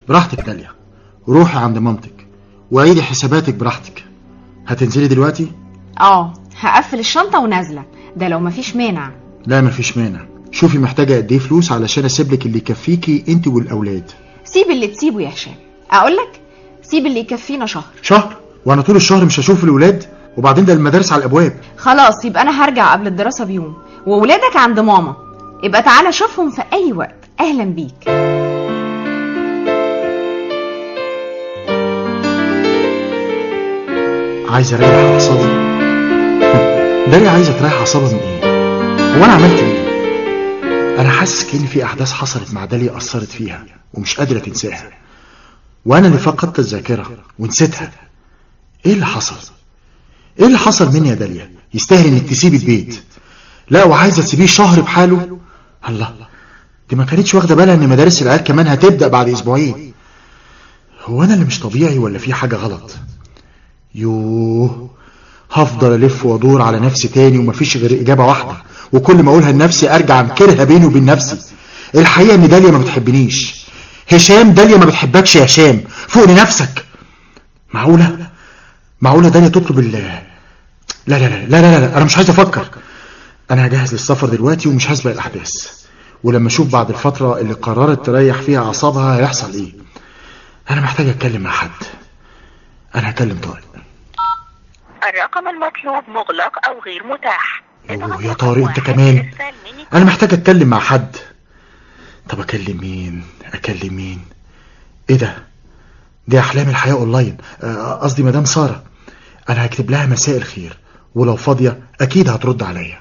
براحتك داليا روحي عند مامتك وعيدي حساباتك براحتك هتنزلي دلوقتي اه هقفل الشنطة ونازلة ده لو مفيش مانع لا مفيش مانع شوفي محتاجه قد ايه فلوس علشان اسيب لك اللي يكفيكي انت والاولاد سيب اللي تسيبه يا هشام اقولك سيب اللي يكفينا شهر شهر وانا طول الشهر مش هشوف الاولاد وبعدين ده المدارس على الابواب خلاص يبقى انا هرجع قبل الدراسة بيوم وولادك عند ماما يبقى تعالى شوفهم في اي وقت اهلا بيك عايز اريح اعصابي داليا عايزه تريح اعصابها من ايه هو انا عملت ايه انا حاسس كأن في احداث حصلت مع داليا اثرت فيها ومش قادره تنساها وانا اللي فقدت الذاكره ونسيتها ايه اللي حصل ايه اللي حصل مني يا داليا يستاهل انك تسيبي البيت لا وعايزه تسيبيه شهر بحاله الله دي ما كانتش واخده بالها ان مدارس العيال كمان هتبدا بعد اسبوعين هو انا اللي مش طبيعي ولا في حاجه غلط يوه هفضل الف وادور على نفسي تاني ومفيش غير اجابه واحده وكل ما اقولها لنفسي ارجع انكرها بيني وبين نفسي الحقيقه ان داليا ما بتحبنيش هشام داليا ما بتحبكش يا هشام فوق لنفسك معقوله معقوله داليا تطلب ال لا لا لا لا لا لا انا مش عايز افكر انا هجهز للسفر دلوقتي ومش هسبق الاحداث ولما اشوف بعد الفتره اللي قررت تريح فيها اعصابها هيحصل ايه انا محتاج اتكلم مع حد انا هكلم طارق الرقم المطلوب مغلق أو غير متاح أوه يا طارق انت كمان انا محتاج اتكلم مع حد طب اكلم مين اكلم مين ايه ده دي احلام الحياه اونلاين آه، قصدي مدام ساره انا هكتب لها مساء الخير ولو فاضيه اكيد هترد عليا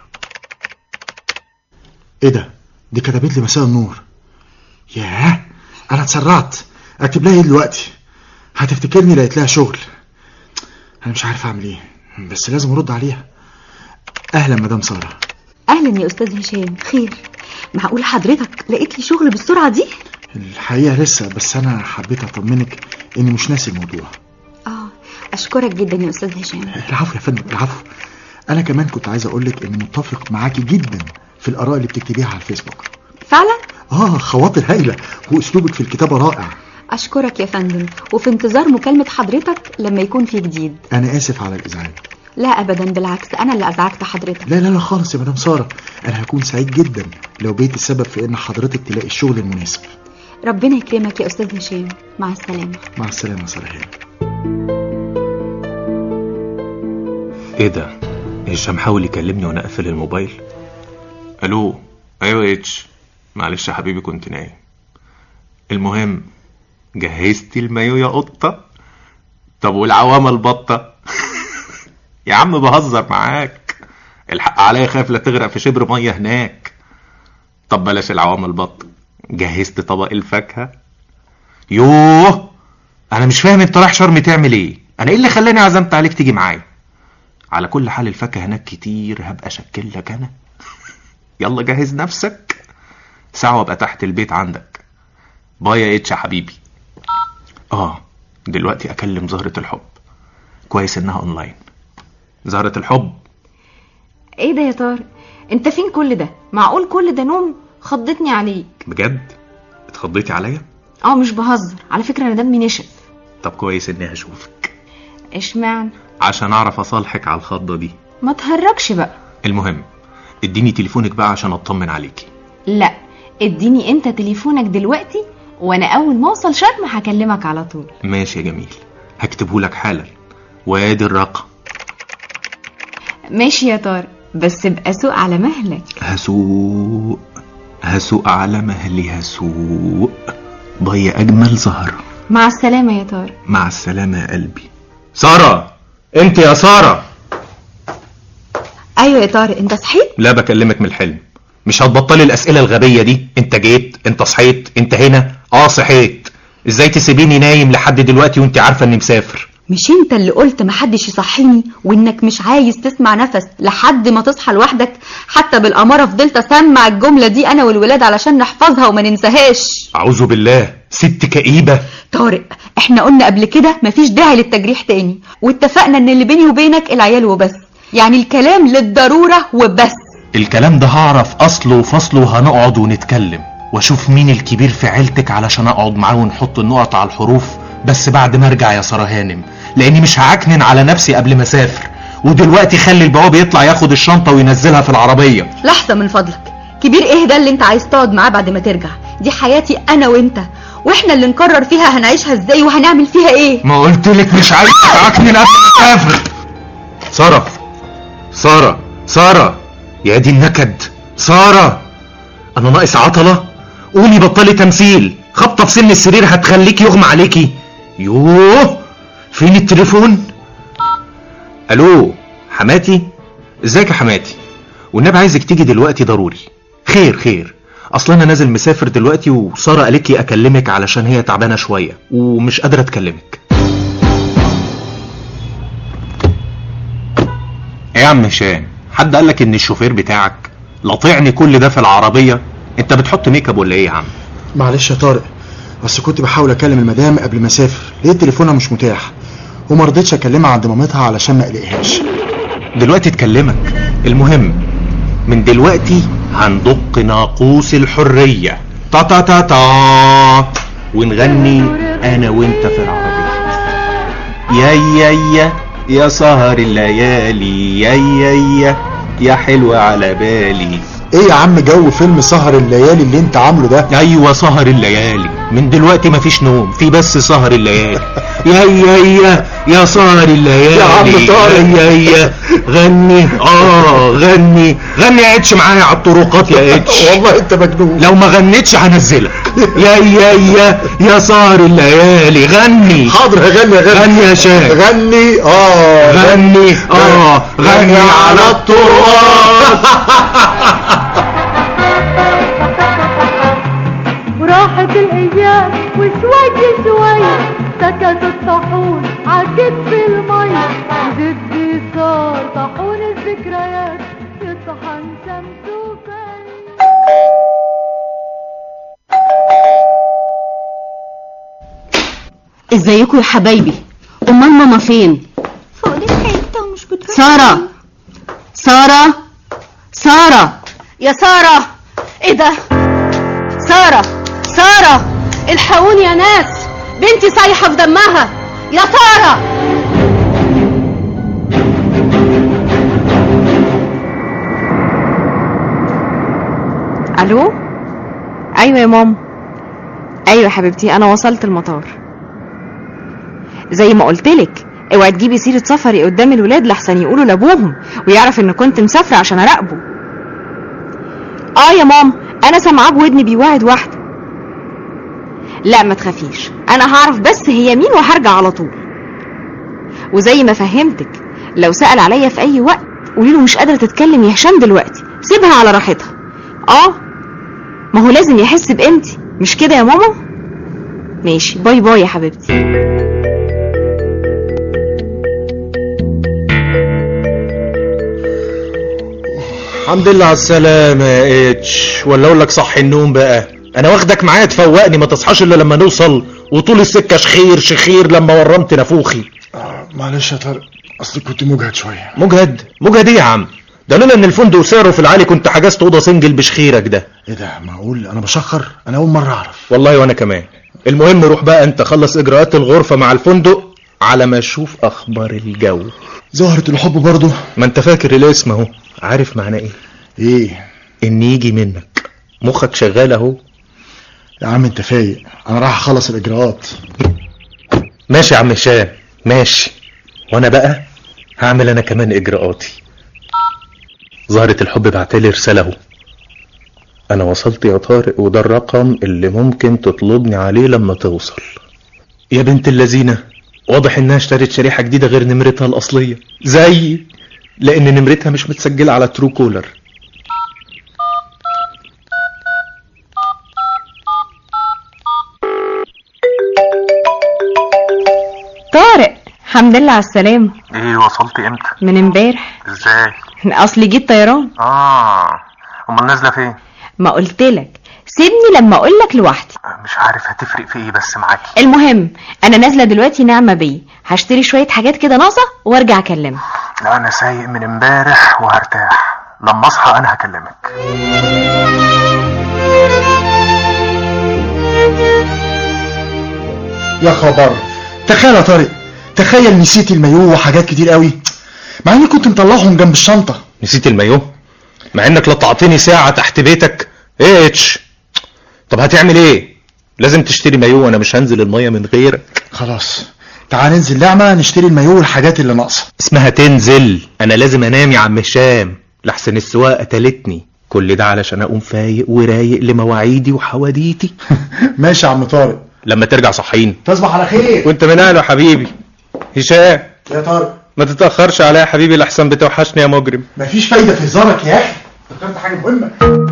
ايه ده دي كتبت لي مساء النور ياه انا اتسرعت اكتب لها ايه دلوقتي هتفتكرني لقيت لها شغل انا مش عارف اعمل ايه بس لازم ارد عليها اهلا مدام ساره اهلا يا استاذ هشام خير معقول حضرتك لقيت لي شغل بالسرعه دي الحقيقه لسه بس انا حبيت اطمنك اني مش ناسي الموضوع اه اشكرك جدا يا استاذ هشام العفو يا فندم العفو انا كمان كنت عايز اقول لك اني متفق معاكي جدا في الاراء اللي بتكتبيها على الفيسبوك فعلا اه خواطر هايله واسلوبك في الكتابه رائع اشكرك يا فندم وفي انتظار مكالمه حضرتك لما يكون في جديد انا اسف على الازعاج لا ابدا بالعكس انا اللي ازعجت حضرتك لا لا لا خالص يا مدام ساره انا هكون سعيد جدا لو بقيت السبب في ان حضرتك تلاقي الشغل المناسب ربنا يكرمك يا استاذ هشام مع السلامه مع السلامه يا ساره هانم ايه ده هشام حاول يكلمني وانا اقفل الموبايل الو ايوه اتش معلش يا حبيبي كنت نايم المهم جهزتي المايو يا قطه طب والعوامه البطه يا عم بهزر معاك الحق عليا خايف لا تغرق في شبر ميه هناك طب بلاش العوامه البطه جهزت طبق الفاكهه يوه انا مش فاهم انت رايح شرم تعمل ايه انا ايه اللي خلاني عزمت عليك تيجي معايا على كل حال الفاكهه هناك كتير هبقى اشكل لك انا يلا جهز نفسك ساعه وابقى تحت البيت عندك باي يا اتش يا حبيبي اه دلوقتي اكلم زهرة الحب كويس انها اونلاين زهرة الحب ايه ده يا طارق انت فين كل ده معقول كل ده نوم خضتني عليك بجد اتخضيتي عليا اه مش بهزر على فكرة انا دمي نشف طب كويس اني هشوفك اشمعنى عشان اعرف اصالحك على الخضة دي ما تهرجش بقى المهم اديني تليفونك بقى عشان اطمن عليكي لا اديني انت تليفونك دلوقتي وانا اول ما اوصل شرم هكلمك على طول ماشي يا جميل هكتبه لك حالا وادي الرقم ماشي يا طارق بس ابقى سوق على مهلك هسوق هسوق على مهلي هسوق ضي اجمل زهرة مع السلامة يا طارق مع السلامة يا قلبي سارة انت يا سارة ايوه يا طارق انت صحيت لا بكلمك من الحلم مش هتبطلي الاسئله الغبيه دي انت جيت انت صحيت انت هنا اه صحيت ازاي تسيبيني نايم لحد دلوقتي وانت عارفه اني مسافر مش انت اللي قلت محدش يصحيني وانك مش عايز تسمع نفس لحد ما تصحى لوحدك حتى بالاماره فضلت اسمع الجمله دي انا والولاد علشان نحفظها وما ننساهاش اعوذ بالله ست كئيبه طارق احنا قلنا قبل كده مفيش داعي للتجريح تاني واتفقنا ان اللي بيني وبينك العيال وبس يعني الكلام للضروره وبس الكلام ده هعرف اصله وفصله وهنقعد ونتكلم واشوف مين الكبير في عيلتك علشان اقعد معاه ونحط النقط على الحروف بس بعد ما ارجع يا ساره هانم لاني مش هعكنن على نفسي قبل ما اسافر ودلوقتي خلي البواب يطلع ياخد الشنطه وينزلها في العربيه لحظة من فضلك كبير ايه ده اللي انت عايز تقعد معاه بعد ما ترجع دي حياتي انا وانت واحنا اللي نقرر فيها هنعيشها ازاي وهنعمل فيها ايه ما قلت لك مش عايز تعكنن قبل ما اسافر ساره ساره ساره يا دي النكد ساره انا ناقص عطله قومي بطلي تمثيل خبطه في سن السرير هتخليك يغمى عليكي يوه فين التليفون الو حماتي ازيك يا حماتي والنبي عايزك تيجي دلوقتي ضروري خير خير اصل انا نازل مسافر دلوقتي وساره قالت لي اكلمك علشان هي تعبانه شويه ومش قادره تكلمك ايه يا عم هشام حد قالك ان الشوفير بتاعك لطعني كل ده في العربيه انت بتحط ميك اب ولا ايه يا عم معلش يا طارق بس كنت بحاول اكلم المدام قبل ما اسافر لقيت تليفونها مش متاح وما رضيتش اكلمها عند مامتها علشان ما اقلقهاش دلوقتي تكلمك المهم من دلوقتي هندق ناقوس الحرية تا تا تا تا ونغني انا وانت في العربية يا يا يا يا سهر الليالي يا يا يا يا حلوة على بالي ايه يا عم جو فيلم سهر الليالي اللي انت عامله ده ايوه سهر الليالي من دلوقتي مفيش نوم في بس سهر الليالي يا يا يا يا سهر الليالي يا عم طارق. يا يا غني اه غني غني يا اتش معايا على الطرقات يا اتش والله انت مجنون لو ما غنيتش هنزلك يا يا يا يا سهر الليالي غني حاضر هغني هغني غني يا شاهد غني اه غني اه غني على الطرقات وراحت الايام وشوي شوي سكت الطاحون عكت في المي وجدي صار طاحون الذكريات يطحن شمس وفاني ازيكم يا حبايبي امال ماما فين فوق الحته ومش بترد ساره ساره ساره يا ساره ايه ده ساره ساره الحقوني يا ناس بنتي سايحه في دمها يا ساره الو ايوه يا ماما ايوه يا حبيبتي انا وصلت المطار زي ما قلتلك اوعي تجيبي سيره سفري قدام الولاد لحسن يقولوا لابوهم ويعرف ان كنت مسافره عشان اراقبه اه يا ماما انا سامعاه بودني بيوعد واحده لا ما تخافيش انا هعرف بس هي مين وهرجع على طول وزي ما فهمتك لو سأل عليا في اي وقت قولي له مش قادره تتكلم يا هشام دلوقتي سيبها على راحتها اه ما هو لازم يحس بقيمتي مش كده يا ماما ماشي باي باي يا حبيبتي الحمد لله على السلامة يا اتش ولا اقول لك صح النوم بقى انا واخدك معايا تفوقني ما تصحاش الا لما نوصل وطول السكة شخير شخير لما ورمت نافوخي آه، معلش يا طارق اصل كنت مجهد شويه مجهد مجهد ايه يا عم ده لولا ان الفندق سعره في العالي كنت حجزت اوضه سنجل بشخيرك ده ايه ده معقول انا بشخر انا اول مره اعرف والله وانا كمان المهم روح بقى انت خلص اجراءات الغرفة مع الفندق على ما اشوف اخبار الجو زهرة الحب برضو ما انت فاكر الاسم اهو عارف معناه ايه ايه ان يجي منك مخك شغال اهو يا عم انت فايق انا رايح اخلص الاجراءات ماشي يا عم هشام ماشي وانا بقى هعمل انا كمان اجراءاتي زهرة الحب بعتلي رسالة اهو انا وصلت يا طارق وده الرقم اللي ممكن تطلبني عليه لما توصل يا بنت اللذينة واضح انها اشترت شريحة جديدة غير نمرتها الاصلية زي لان نمرتها مش متسجلة على ترو كولر طارق الحمد لله على السلامة ايه وصلت امتى من امبارح ازاي اصلي جيت طيران اه امال نازله فين ما قلتلك سيبني لما اقولك لوحدي مش عارف هتفرق في ايه بس معاكي المهم انا نازله دلوقتي نعمه بيه هشتري شويه حاجات كده ناقصه وارجع اكلمك لا انا سايق من امبارح وهرتاح لما اصحى انا هكلمك يا خبر تخيل يا طارق تخيل نسيت المايوه وحاجات كتير قوي مع اني كنت مطلعهم جنب الشنطه نسيت المايو مع انك لطعتني ساعة تحت بيتك ايه اتش طب هتعمل ايه لازم تشتري مايو وانا مش هنزل المية من غيرك خلاص تعال ننزل نعمة نشتري المايوه والحاجات اللي ناقصه اسمها تنزل انا لازم انام يا عم هشام لحسن السواقة قتلتني كل ده علشان اقوم فايق ورايق لمواعيدي وحواديتي ماشي يا عم طارق لما ترجع صحيين تصبح على خير وانت من اهله يا حبيبي هشام يا طارق ما تتأخرش عليا يا حبيبي لحسن بتوحشني يا مجرم مفيش فايدة في هزارك يا اخي افتكرت حاجة مهمة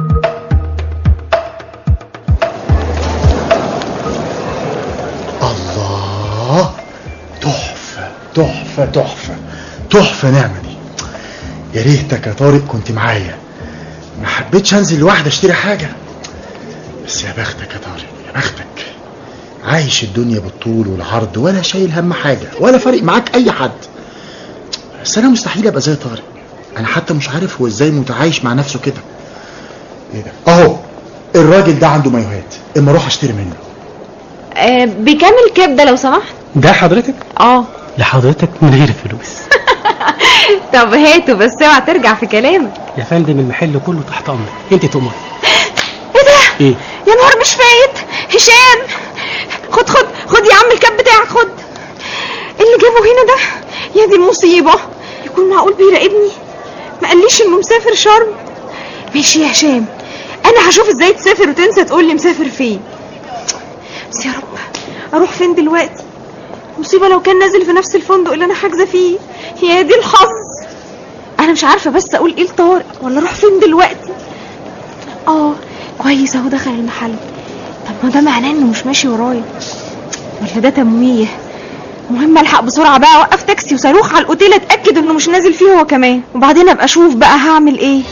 الله تحفة تحفة تحفة تحفة نعمة دي يا ريتك يا طارق كنت معايا ما حبيتش انزل لوحدي اشتري حاجة بس يا بختك يا طارق يا بختك عايش الدنيا بالطول والعرض ولا شايل هم حاجة ولا فارق معاك اي حد بس انا مستحيل ابقى زي طارق انا حتى مش عارف هو ازاي متعايش مع نفسه كده ايه ده اهو الراجل ده عنده مايوهات اما اروح اشتري منه آه بكام الكبده لو سمحت ده حضرتك اه لحضرتك من غير فلوس طب هاته بس اوعى ترجع في كلامك يا فندم المحل كله تحت امرك انت تؤمر ايه ده ايه يا نهار مش فايت هشام خد خد خد يا عم الكاب بتاعك خد إيه اللي جابه هنا ده يا دي المصيبة يكون معقول بيراقبني ما قاليش انه مسافر شرم ماشي يا هشام انا هشوف ازاي تسافر وتنسى تقول لي مسافر فين بس يا رب اروح فين دلوقتي مصيبة لو كان نازل في نفس الفندق اللي انا حاجزة فيه يا دي الحظ انا مش عارفة بس اقول ايه لطارق ولا اروح فين دلوقتي اه كويس اهو دخل المحل طب ما ده معناه انه مش ماشي ورايا ولا ده تمويه المهم الحق بسرعه بقى اوقف تاكسي وصاروخ على الاوتيل اتاكد انه مش نازل فيه هو كمان وبعدين ابقى اشوف بقى هعمل ايه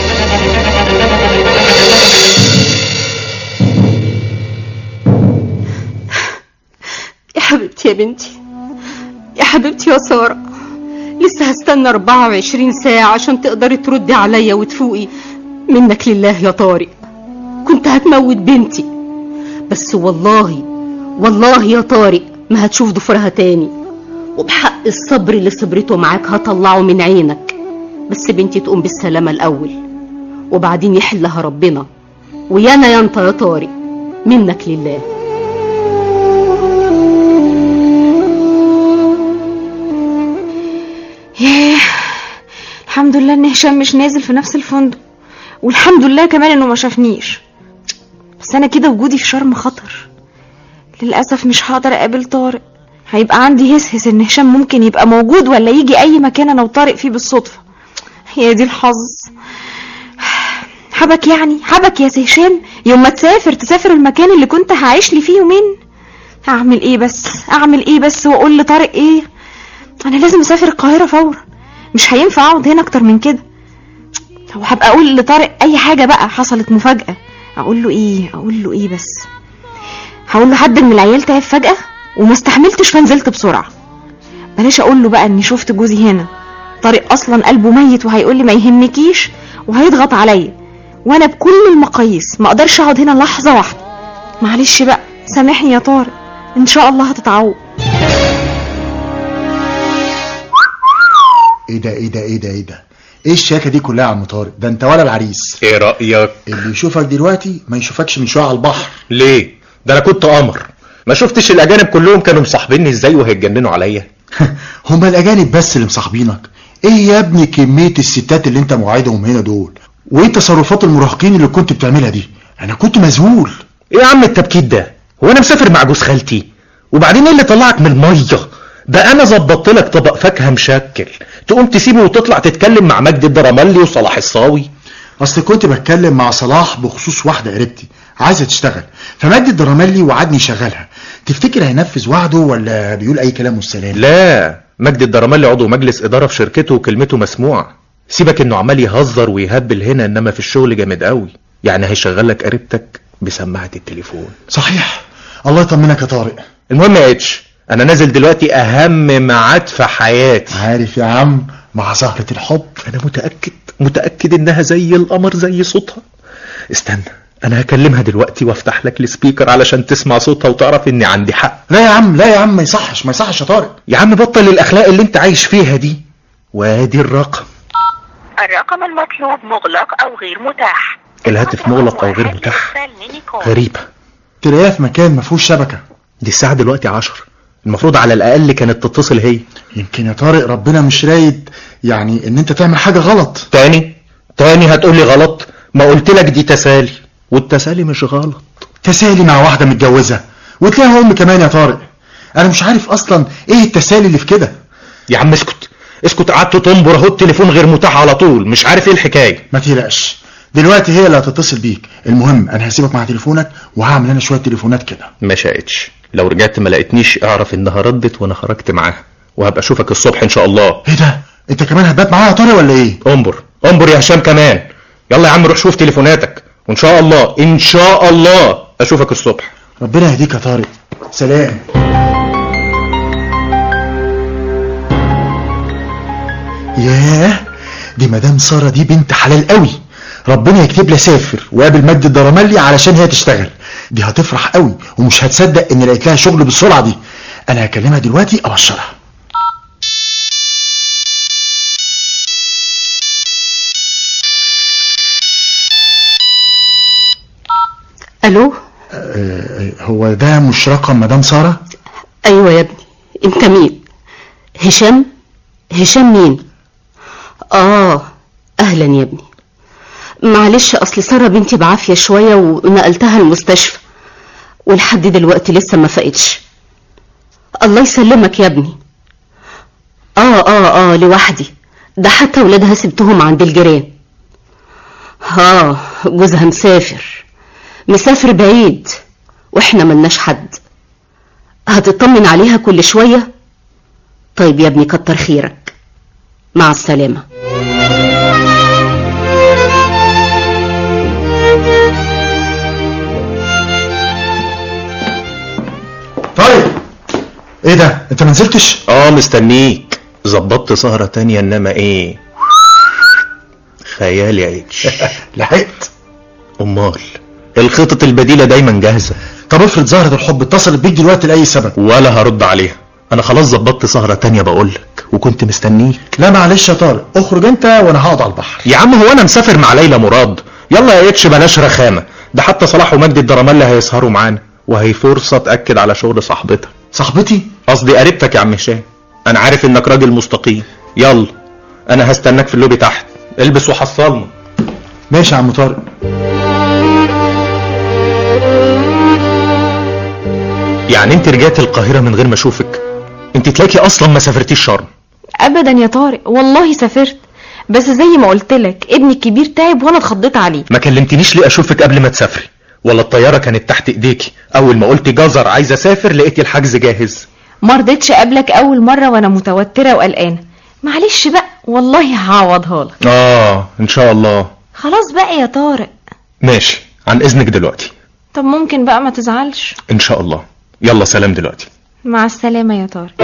يا حبيبتي يا بنتي يا حبيبتي يا سارة لسه هستنى 24 ساعة عشان تقدري تردي عليا وتفوقي منك لله يا طارق كنت هتموت بنتي بس والله والله يا طارق ما هتشوف ضفرها تاني وبحق الصبر اللي صبرته معاك هطلعه من عينك بس بنتي تقوم بالسلامة الأول وبعدين يحلها ربنا ويانا يا انت يا طارق منك لله ياه الحمد لله ان هشام مش نازل في نفس الفندق والحمد لله كمان انه ما شافنيش بس انا كده وجودي في شرم خطر للاسف مش هقدر اقابل طارق هيبقى عندي هس هس ان هشام ممكن يبقى موجود ولا يجي اي مكان انا وطارق فيه بالصدفه هي دي الحظ حبك يعني حبك يا سي هشام يوم ما تسافر تسافر المكان اللي كنت هعيش لي فيه يومين اعمل ايه بس اعمل ايه بس واقول لطارق ايه انا لازم اسافر القاهره فورا مش هينفع اقعد هنا اكتر من كده وهبقى اقول لطارق اي حاجه بقى حصلت مفاجاه اقول له ايه اقول له ايه بس هقول له حد من العيال تعب فجاه وما استحملتش فنزلت بسرعه بلاش اقول له بقى اني شفت جوزي هنا طارق اصلا قلبه ميت وهيقول لي ما يهمكيش وهيضغط عليا وانا بكل المقاييس ما اقدرش اقعد هنا لحظه واحده معلش بقى سامحني يا طارق ان شاء الله هتتعوض ايه ده ايه ده ايه ده ايه ده ايه الشياكه دي كلها يا عم طارق ده انت ولا العريس ايه رأيك اللي يشوفك دلوقتي ما يشوفكش من شويه على البحر ليه ده انا كنت قمر ما شفتش الاجانب كلهم كانوا مصاحبيني ازاي وهيتجننوا عليا هما الاجانب بس اللي مصاحبينك ايه يا ابني كميه الستات اللي انت موعدهم هنا دول وايه تصرفات المراهقين اللي كنت بتعملها دي انا كنت مذهول ايه يا عم التبكيت ده هو انا مسافر مع جوز خالتي وبعدين ايه اللي طلعك من الميه ده انا ظبطت لك طبق فاكهه مشكل تقوم تسيبه وتطلع تتكلم مع مجدي الدرملي وصلاح الصاوي اصل كنت بتكلم مع صلاح بخصوص واحده قريبتي عايزه تشتغل فمجدي الدرملي وعدني يشغلها تفتكر هينفذ وعده ولا بيقول اي كلام والسلام لا مجدي الدرملي عضو مجلس اداره في شركته وكلمته مسموعه سيبك انه عمال يهزر ويهبل هنا انما في الشغل جامد قوي يعني هيشغل لك قريبتك بسماعه التليفون صحيح الله يطمنك يا طارق المهم يا اتش انا نازل دلوقتي اهم ميعاد في حياتي عارف يا عم مع زهرة الحب انا متاكد متاكد انها زي القمر زي صوتها استنى انا هكلمها دلوقتي وافتح لك السبيكر علشان تسمع صوتها وتعرف اني عندي حق لا يا عم لا يا عم ما يصحش ما يصحش يا طارق يا عم بطل الاخلاق اللي انت عايش فيها دي وادي الرقم الرقم المطلوب مغلق أو غير متاح الهاتف مغلق او غير متاح غريبة تلاقيها في مكان ما فيهوش شبكه دي الساعة دلوقتي عشر المفروض على الاقل كانت تتصل هي يمكن يا طارق ربنا مش رايد يعني ان انت تعمل حاجه غلط تاني تاني هتقولي غلط ما قلت لك دي تسالي والتسالي مش غلط تسالي مع واحده متجوزه وتلاقيها ام كمان يا طارق انا مش عارف اصلا ايه التسالي اللي في كده يا عم اسكت اسكت قعدت تنبر اهو التليفون غير متاح على طول مش عارف ايه الحكايه ما تقلقش دلوقتي هي اللي هتتصل بيك المهم انا هسيبك مع تليفونك وهعمل انا شويه تليفونات كده ما شاءتش لو رجعت ما لقيتنيش اعرف انها ردت وانا خرجت معاها وهبقى اشوفك الصبح ان شاء الله ايه ده انت كمان هتبات معايا يا طارق ولا ايه انبر انبر يا هشام كمان يلا يا عم روح شوف تليفوناتك وان شاء الله ان شاء الله اشوفك الصبح ربنا يهديك يا طارق سلام ياه دي مدام ساره دي بنت حلال قوي ربنا يكتب لي اسافر وقابل مجد الدرملي علشان هي تشتغل دي هتفرح قوي ومش هتصدق ان لقيت لها شغل بالسرعه دي انا هكلمها دلوقتي ابشرها الو أه هو ده مش رقم مدام ساره ايوه يا ابني انت مين هشام هشام مين اه اهلا يا ابني معلش اصل ساره بنتي بعافيه شويه ونقلتها المستشفى ولحد دلوقتي لسه ما فقتش الله يسلمك يا ابني اه اه اه لوحدي ده حتى ولادها سبتهم عند الجيران اه جوزها مسافر مسافر بعيد واحنا ملناش حد هتطمن عليها كل شويه طيب يا ابني كتر خيرك مع السلامه طيب ايه ده انت ما نزلتش اه مستنيك ظبطت سهرة تانية انما ايه خيال يا اتش لحقت امال الخطط البديلة دايما جاهزة طب افرض زهرة الحب اتصلت بيك دلوقتي لاي سبب ولا هرد عليها انا خلاص ظبطت سهرة تانية بقولك وكنت مستنيك لا معلش يا طارق اخرج انت وانا هقعد على البحر يا عم هو انا مسافر مع ليلى مراد يلا يا اتش بلاش رخامة ده حتى صلاح ومجدي الدرمالي هيسهروا معانا وهي فرصة تأكد على شغل صاحبتها صاحبتي قصدي قريبتك يا عم هشام انا عارف انك راجل مستقيم يلا انا هستناك في اللوبي تحت البس وحصلنا ماشي يا عم طارق يعني انت رجعت القاهرة من غير ما اشوفك انت تلاقي اصلا ما سافرتيش شرم ابدا يا طارق والله سافرت بس زي ما قلت لك ابني الكبير تعب وانا اتخضيت عليه ما كلمتنيش ليه اشوفك قبل ما تسافري ولا الطيارة كانت تحت ايديكي اول ما قلت جزر عايز اسافر لقيتي الحجز جاهز ما رضيتش اقابلك اول مره وانا متوتره وقلقانه معلش بقى والله هعوضها لك اه ان شاء الله خلاص بقى يا طارق ماشي عن اذنك دلوقتي طب ممكن بقى ما تزعلش ان شاء الله يلا سلام دلوقتي مع السلامه يا طارق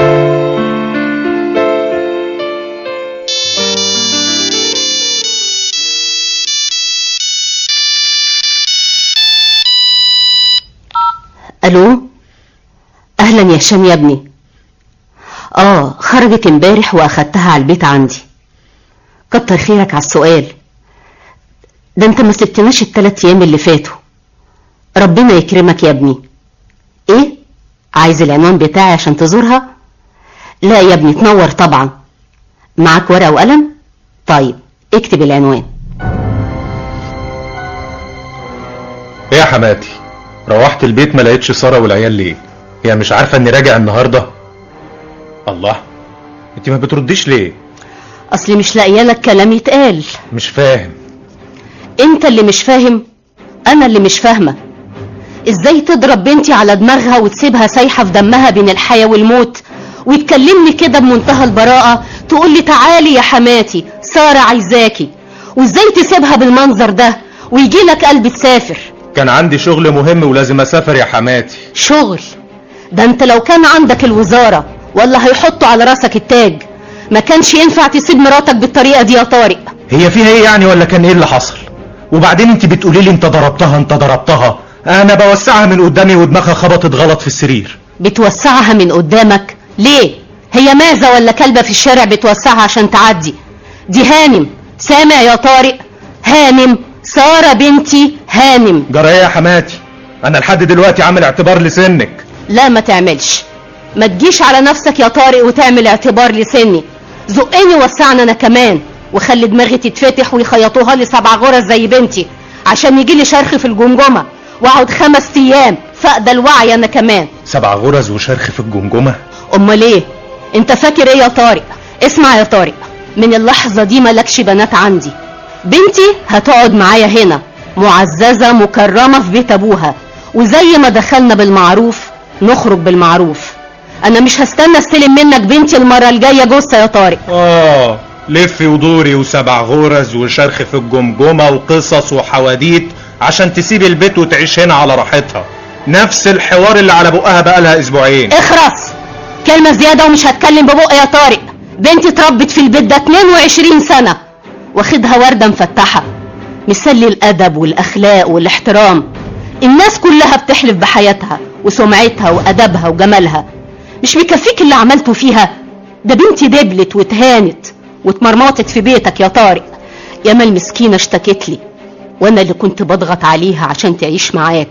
الو اهلا يا هشام يا ابني اه خرجت امبارح واخدتها على البيت عندي كتر خيرك على السؤال ده انت ما سبتناش التلات ايام اللي فاتوا ربنا يكرمك يا ابني ايه عايز العنوان بتاعي عشان تزورها لا يا ابني تنور طبعا معاك ورقه وقلم طيب اكتب العنوان ايه يا حماتي روحت البيت ما لقيتش ساره والعيال ليه هي مش عارفه اني راجع النهارده الله انت ما بترديش ليه اصلي مش لاقيه لك كلام يتقال مش فاهم انت اللي مش فاهم انا اللي مش فاهمه ازاي تضرب بنتي على دماغها وتسيبها سايحه في دمها بين الحياه والموت وتكلمني كده بمنتهى البراءه تقول لي تعالي يا حماتي ساره عايزاكي وازاي تسيبها بالمنظر ده ويجي لك قلب تسافر كان عندي شغل مهم ولازم اسافر يا حماتي شغل ده انت لو كان عندك الوزاره ولا هيحطوا على راسك التاج ما كانش ينفع تسيب مراتك بالطريقه دي يا طارق هي فيها ايه يعني ولا كان ايه اللي حصل وبعدين انت بتقولي لي انت ضربتها انت ضربتها انا بوسعها من قدامي ودماغها خبطت غلط في السرير بتوسعها من قدامك ليه هي مازة ولا كلبة في الشارع بتوسعها عشان تعدي دي هانم سامع يا طارق هانم سارة بنتي هانم جرى ايه يا حماتي انا لحد دلوقتي عامل اعتبار لسنك لا ما تعملش ما تجيش على نفسك يا طارق وتعمل اعتبار لسني زقني وسعني انا كمان وخلي دماغي تتفتح ويخيطوها لي سبع غرز زي بنتي عشان يجي لي شرخ في الجمجمه واقعد خمس ايام فاقدى الوعي انا كمان سبع غرز وشرخ في الجمجمه امال ايه انت فاكر ايه يا طارق اسمع يا طارق من اللحظه دي مالكش بنات عندي بنتي هتقعد معايا هنا معززه مكرمه في بيت ابوها وزي ما دخلنا بالمعروف نخرج بالمعروف انا مش هستنى استلم منك بنتي المره الجايه جثه يا طارق اه لفي ودوري وسبع غرز وشرخ في الجمجمه وقصص وحواديت عشان تسيب البيت وتعيش هنا على راحتها نفس الحوار اللي على بقها بقالها اسبوعين اخرس كلمة زيادة ومش هتكلم ببق يا طارق بنتي اتربت في البيت ده 22 سنة واخدها وردة مفتحة مثل الأدب والأخلاق والاحترام الناس كلها بتحلف بحياتها وسمعتها وأدبها وجمالها مش مكفيك اللي عملته فيها ده بنتي دبلت واتهانت واتمرمطت في بيتك يا طارق ياما المسكينة اشتكت لي وانا اللي كنت بضغط عليها عشان تعيش معاك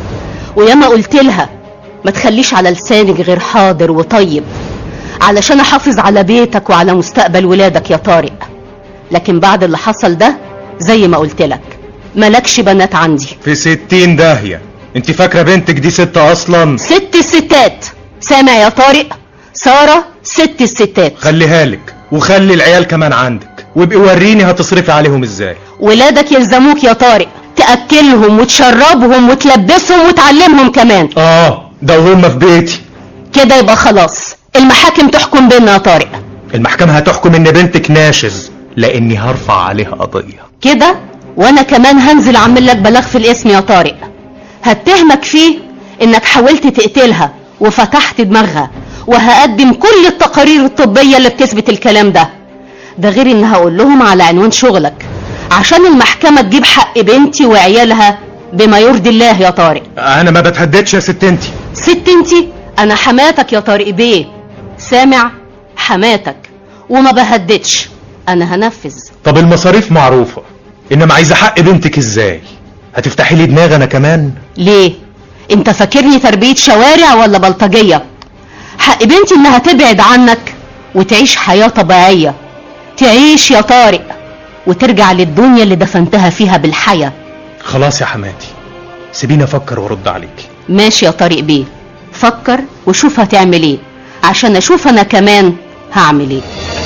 وياما قلت لها ما تخليش على لسانك غير حاضر وطيب علشان احافظ على بيتك وعلى مستقبل ولادك يا طارق لكن بعد اللي حصل ده زي ما قلت لك مالكش بنات عندي في ستين داهية انت فاكرة بنتك دي ست اصلا ست الستات سامع يا طارق سارة ست الستات خليها لك وخلي العيال كمان عندك وابقي وريني هتصرفي عليهم ازاي ولادك يلزموك يا طارق تأكلهم وتشربهم وتلبسهم وتعلمهم كمان اه ده وهم في بيتي كده يبقى خلاص المحاكم تحكم بينا يا طارق المحكمة هتحكم ان بنتك ناشز لاني هرفع عليها قضية كده وانا كمان هنزل اعمل لك بلاغ في الاسم يا طارق هتهمك فيه انك حاولت تقتلها وفتحت دماغها وهقدم كل التقارير الطبية اللي بتثبت الكلام ده ده غير ان هقول لهم على عنوان شغلك عشان المحكمة تجيب حق بنتي وعيالها بما يرضي الله يا طارق انا ما بتهددش يا ست انتي ست انتي انا حماتك يا طارق بيه سامع حماتك وما بهددش انا هنفذ طب المصاريف معروفة انما عايزة حق بنتك ازاي هتفتحي لي دماغ انا كمان ليه انت فاكرني تربية شوارع ولا بلطجية حق بنتي انها تبعد عنك وتعيش حياة طبيعية تعيش يا طارق وترجع للدنيا اللي دفنتها فيها بالحياة خلاص يا حماتي سيبيني افكر وارد عليك ماشي يا طارق بيه فكر وشوف هتعمل ايه عشان اشوف انا كمان هعمل ايه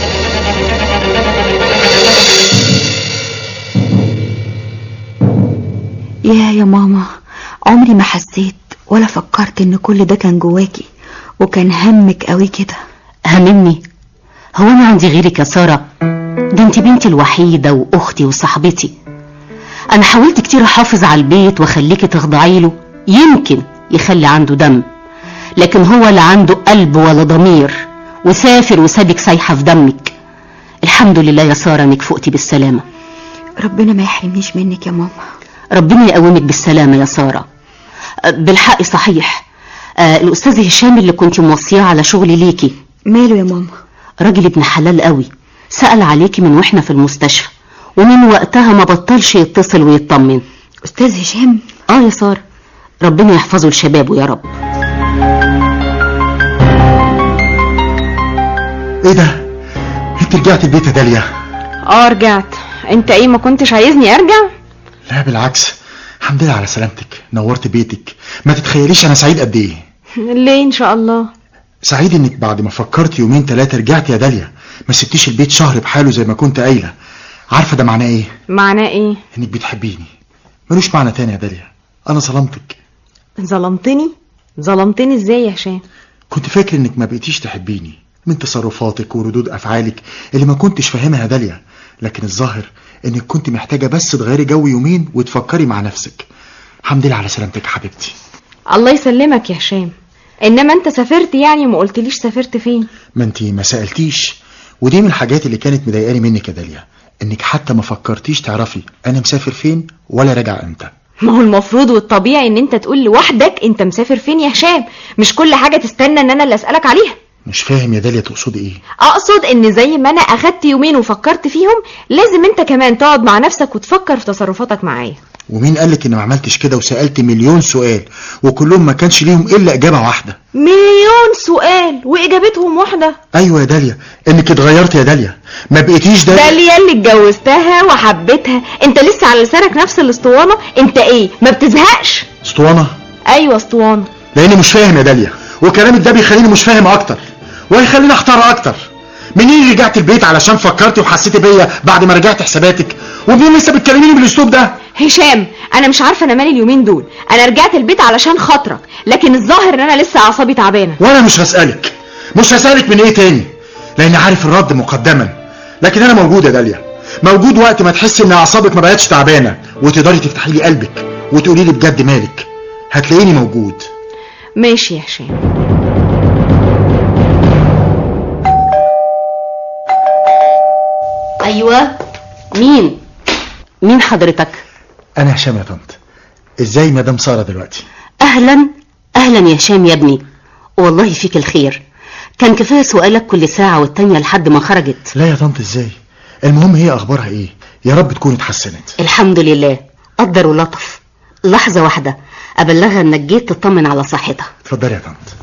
يا يا ماما عمري ما حسيت ولا فكرت ان كل ده كان جواكي وكان همك قوي كده هممني هو انا عندي غيرك يا سارة ده انت بنتي الوحيدة واختي وصاحبتي انا حاولت كتير احافظ على البيت واخليكي تخضعي له يمكن يخلي عنده دم لكن هو لا عنده قلب ولا ضمير وسافر وسابك سايحة في دمك الحمد لله يا سارة انك فقتي بالسلامة ربنا ما يحرمنيش منك يا ماما ربنا يقومك بالسلامة يا سارة أه، بالحق صحيح آه الأستاذ هشام اللي كنت موصيه على شغلي ليكي ماله يا ماما راجل ابن حلال قوي سأل عليكي من واحنا في المستشفى ومن وقتها ما بطلش يتصل ويطمن استاذ هشام اه يا سارة ربنا يحفظه لشبابه يا رب ايه ده انت رجعت البيت يا داليا اه رجعت انت ايه ما كنتش عايزني ارجع لا بالعكس الحمد لله على سلامتك نورت بيتك ما تتخيليش انا سعيد قد ايه ليه ان شاء الله سعيد انك بعد ما فكرت يومين ثلاثة رجعت يا داليا ما سبتيش البيت شهر بحاله زي ما كنت قايلة عارفة ده معناه ايه معناه ايه انك بتحبيني ملوش معنى تاني يا داليا انا ظلمتك ظلمتني ظلمتني ازاي يا هشام كنت فاكر انك ما بقيتيش تحبيني من تصرفاتك وردود افعالك اللي ما كنتش فاهمها يا داليا لكن الظاهر انك كنت محتاجة بس تغيري جو يومين وتفكري مع نفسك الحمد لله على سلامتك يا حبيبتي الله يسلمك يا هشام انما انت سافرت يعني وما قلتليش سافرت فين ما انتي ما سألتيش ودي من الحاجات اللي كانت مضايقاني منك يا داليا انك حتى ما فكرتيش تعرفي انا مسافر فين ولا راجع امتى ما هو المفروض والطبيعي ان انت تقول لوحدك انت مسافر فين يا هشام مش كل حاجة تستنى ان انا اللي اسألك عليها مش فاهم يا داليا تقصدي ايه اقصد ان زي ما انا اخدت يومين وفكرت فيهم لازم انت كمان تقعد مع نفسك وتفكر في تصرفاتك معايا ومين قالك اني ما عملتش كده وسالت مليون سؤال وكلهم ما كانش ليهم الا اجابه واحده مليون سؤال واجابتهم واحدة ايوه يا داليا انك اتغيرت يا داليا ما بقيتيش داليا داليا اللي اتجوزتها وحبيتها انت لسه على لسانك نفس الاسطوانة انت ايه ما بتزهقش اسطوانه ايوه اسطوانة لاني مش فاهم يا داليا وكلامك ده بيخليني مش فاهم اكتر وهيخليني احتار اكتر منين رجعت البيت علشان فكرتي وحسيتي بيا بعد ما رجعت حساباتك ومنين لسه بتكلميني بالاسلوب ده هشام انا مش عارفه انا مالي اليومين دول انا رجعت البيت علشان خاطرك لكن الظاهر ان انا لسه اعصابي تعبانه وانا مش هسالك مش هسالك من ايه تاني لاني عارف الرد مقدما لكن انا موجود يا داليا موجود وقت ما تحسي ان اعصابك ما بقتش تعبانه وتقدري تفتحي لي قلبك وتقولي لي بجد مالك هتلاقيني موجود ماشي يا هشام ايوه مين مين حضرتك انا هشام يا طنط ازاي مدام ساره دلوقتي اهلا اهلا يا هشام يا ابني والله فيك الخير كان كفايه سؤالك كل ساعه والتانيه لحد ما خرجت لا يا طنط ازاي المهم هي اخبارها ايه يا رب تكون اتحسنت الحمد لله قدر ولطف لحظه واحده ابلغها انك جيت تطمن على صحتها اتفضلي يا طنط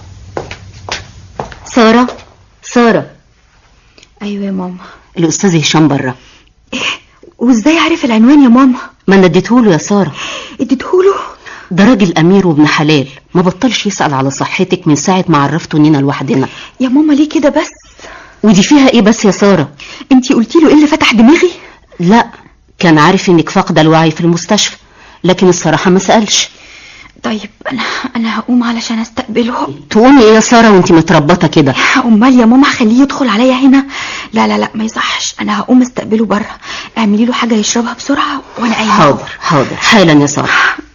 ساره ساره ايوه يا ماما الاستاذ هشام بره وازاي عارف العنوان يا ماما ما انا اديتهوله يا ساره اديتهوله ده راجل امير وابن حلال ما بطلش يسال على صحتك من ساعه ما عرفته اننا لوحدنا يا ماما ليه كده بس ودي فيها ايه بس يا ساره انتي قلتي له ايه اللي فتح دماغي لا كان عارف انك فاقده الوعي في المستشفى لكن الصراحه ما سالش طيب انا انا هقوم علشان استقبله تقومي ايه يا ساره وانت متربطه كده امال يا ماما خليه يدخل عليا هنا لا لا لا ما يصحش انا هقوم استقبله بره اعملي له حاجه يشربها بسرعه وانا قايمه حاضر حاضر حالا يا ساره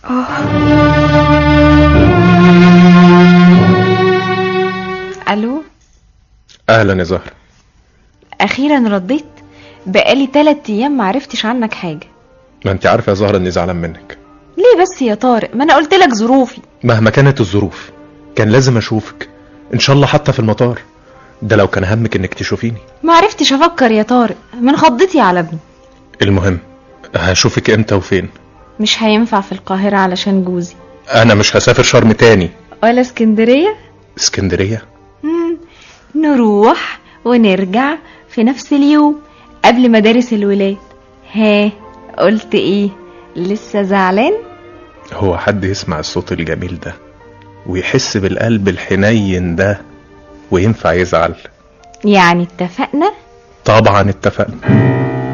الو اهلا يا زهر اخيرا رديت بقالي تلات ايام معرفتش عنك حاجه ما انت عارفه يا زهر اني زعلان منك ليه بس يا طارق ما انا قلت لك ظروفي مهما كانت الظروف كان لازم اشوفك ان شاء الله حتى في المطار ده لو كان همك انك تشوفيني ما عرفتش افكر يا طارق من خضتي على ابني المهم هشوفك امتى وفين مش هينفع في القاهره علشان جوزي انا مش هسافر شرم تاني ولا اسكندريه اسكندريه مم. نروح ونرجع في نفس اليوم قبل مدارس الولاد ها قلت ايه لسه زعلان هو حد يسمع الصوت الجميل ده ويحس بالقلب الحنين ده وينفع يزعل يعني اتفقنا طبعا اتفقنا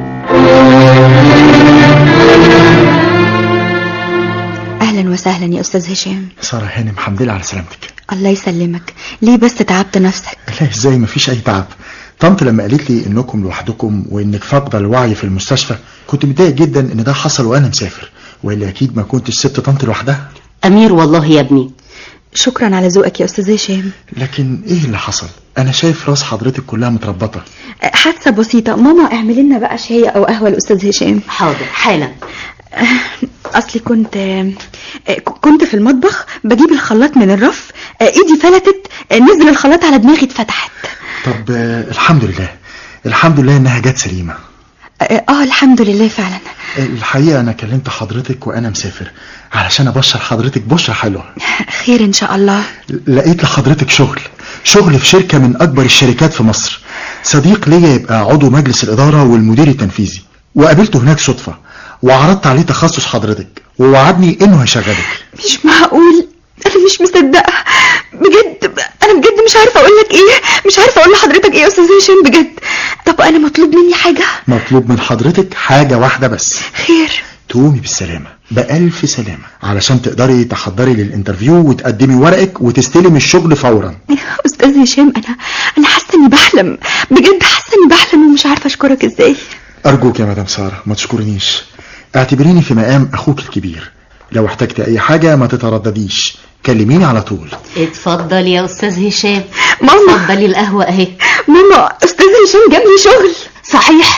اهلا وسهلا يا استاذ هشام ساره هانم الحمد لله على سلامتك الله يسلمك ليه بس تعبت نفسك لا ازاي مفيش اي تعب طنط لما قالت لي انكم لوحدكم وانك فاقده الوعي في المستشفى كنت متضايق جدا ان ده حصل وانا مسافر والا اكيد ما كنتش سبت طنط لوحدها امير والله يا ابني شكرا على ذوقك يا استاذ هشام لكن ايه اللي حصل انا شايف راس حضرتك كلها متربطه حادثه بسيطه ماما اعملي لنا بقى شاي او قهوه الاستاذ هشام حاضر حالا اصلي كنت كنت في المطبخ بجيب الخلاط من الرف ايدي فلتت نزل الخلاط على دماغي اتفتحت طب آه، الحمد لله الحمد لله انها جت سليمه اه الحمد لله فعلا الحقيقه انا كلمت حضرتك وانا مسافر علشان ابشر حضرتك بشرة حلوه خير ان شاء الله لقيت لحضرتك شغل شغل في شركه من اكبر الشركات في مصر صديق ليا يبقى عضو مجلس الاداره والمدير التنفيزي وقابلته هناك صدفه وعرضت عليه تخصص حضرتك ووعدني انه هيشغلك مش معقول انا مش مصدقه بجد انا بجد مش عارفه اقول لك ايه مش عارفه اقول لحضرتك ايه يا استاذ هشام بجد طب انا مطلوب مني حاجه مطلوب من حضرتك حاجه واحده بس خير تقومي بالسلامه بألف سلامه علشان تقدري تحضري للانترفيو وتقدمي ورقك وتستلمي الشغل فورا استاذ هشام انا انا حاسه اني بحلم بجد حاسه اني بحلم ومش عارفه اشكرك ازاي ارجوك يا مدام ساره ما تشكرنيش اعتبريني في مقام اخوك الكبير لو احتجت اي حاجه ما تتردديش كلميني على طول اتفضل يا استاذ هشام ماما اتفضلي القهوه اهي ماما استاذ هشام جاب لي شغل صحيح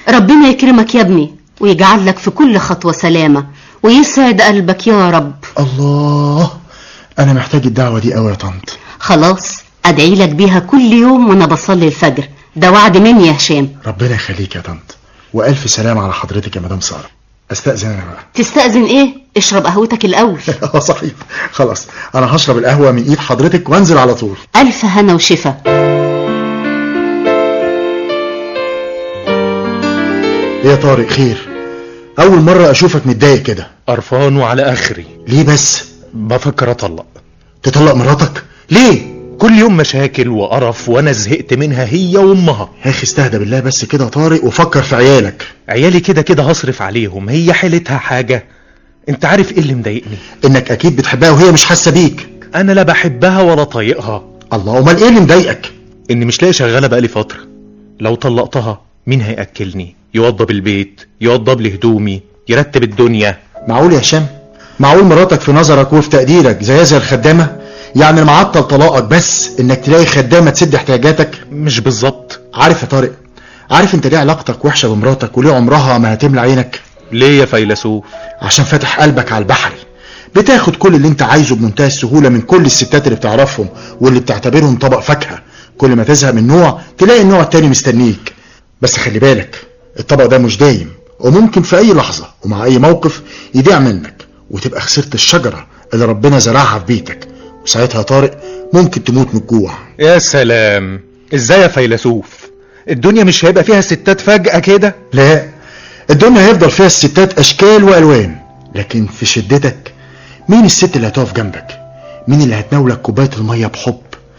ربنا يكرمك يا ابني ويجعل لك في كل خطوة سلامة ويسعد قلبك يا رب الله انا محتاج الدعوة دي قوي يا طنط خلاص ادعي لك بيها كل يوم وانا بصلي الفجر ده وعد مني يا هشام ربنا يخليك يا طنط والف سلام على حضرتك يا مدام ساره استاذن انا بقى تستأذن ايه اشرب قهوتك الاول اه صحيح خلاص انا هشرب القهوه من ايد حضرتك وانزل على طول الف هنا وشفا ايه يا طارق خير اول مره اشوفك متضايق كده قرفان وعلى اخري ليه بس بفكر اطلق تطلق مراتك ليه كل يوم مشاكل وقرف وانا زهقت منها هي وامها يا اخي استهدى بالله بس كده يا طارق وفكر في عيالك عيالي كده كده هصرف عليهم هي حيلتها حاجة انت عارف ايه اللي مضايقني انك اكيد بتحبها وهي مش حاسه بيك انا لا بحبها ولا طايقها الله امال ايه اللي مضايقك اني مش لاقي شغالة بقالي فترة لو طلقتها مين هيأكلني يوضب البيت يوضب لي هدومي يرتب الدنيا معقول يا هشام معقول مراتك في نظرك وفي تقديرك زيها زي الخدامه يعني المعطل طلاقك بس انك تلاقي خدامه تسد احتياجاتك مش بالظبط عارف يا طارق عارف انت ليه علاقتك وحشه بمراتك وليه عمرها ما هتملى عينك ليه يا فيلسوف عشان فاتح قلبك على البحري بتاخد كل اللي انت عايزه بمنتهى السهوله من كل الستات اللي بتعرفهم واللي بتعتبرهم طبق فاكهه كل ما تزهق من نوع تلاقي النوع التاني مستنيك بس خلي بالك الطبق ده مش دايم وممكن في اي لحظه ومع اي موقف يضيع منك وتبقى خسرت الشجره اللي ربنا زرعها في بيتك وساعتها يا طارق ممكن تموت من الجوع يا سلام ازاي يا فيلسوف الدنيا مش هيبقى فيها ستات فجأة كده لا الدنيا هيفضل فيها الستات اشكال والوان لكن في شدتك مين الست اللي هتقف جنبك مين اللي هتناولك كوبايه الميه بحب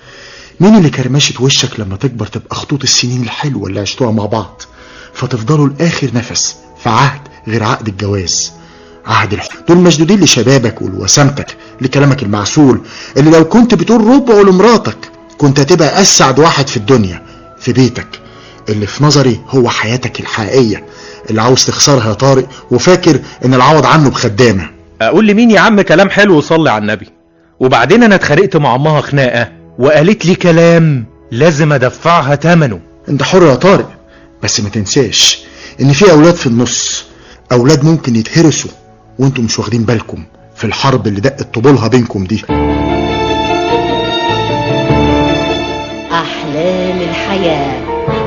مين اللي كرمشت وشك لما تكبر تبقى خطوط السنين الحلوه اللي عشتوها مع بعض فتفضلوا لاخر نفس في عهد غير عقد الجواز عهد الحب دول مشدودين لشبابك ولوسامتك لكلامك المعسول اللي لو كنت بتقول ربعه لمراتك كنت هتبقى اسعد واحد في الدنيا في بيتك اللي في نظري هو حياتك الحقيقيه اللي عاوز تخسرها يا طارق وفاكر ان العوض عنه بخدامه اقول لمين يا عم كلام حلو وصلي على النبي وبعدين انا اتخانقت مع امها خناقه وقالت لي كلام لازم ادفعها ثمنه انت حر يا طارق بس ما تنساش ان في اولاد في النص اولاد ممكن يتهرسوا وانتم مش واخدين بالكم في الحرب اللي دقت طبولها بينكم دي أحلام الحياة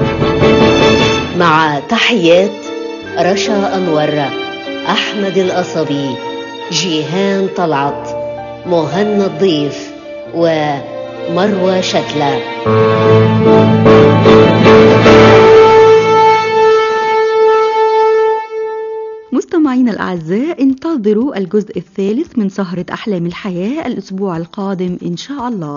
مع تحيات رشا أنور أحمد القصبي جيهان طلعت مهنا الضيف ومروى شتلة مستمعينا الأعزاء انتظروا الجزء الثالث من سهرة أحلام الحياة الأسبوع القادم إن شاء الله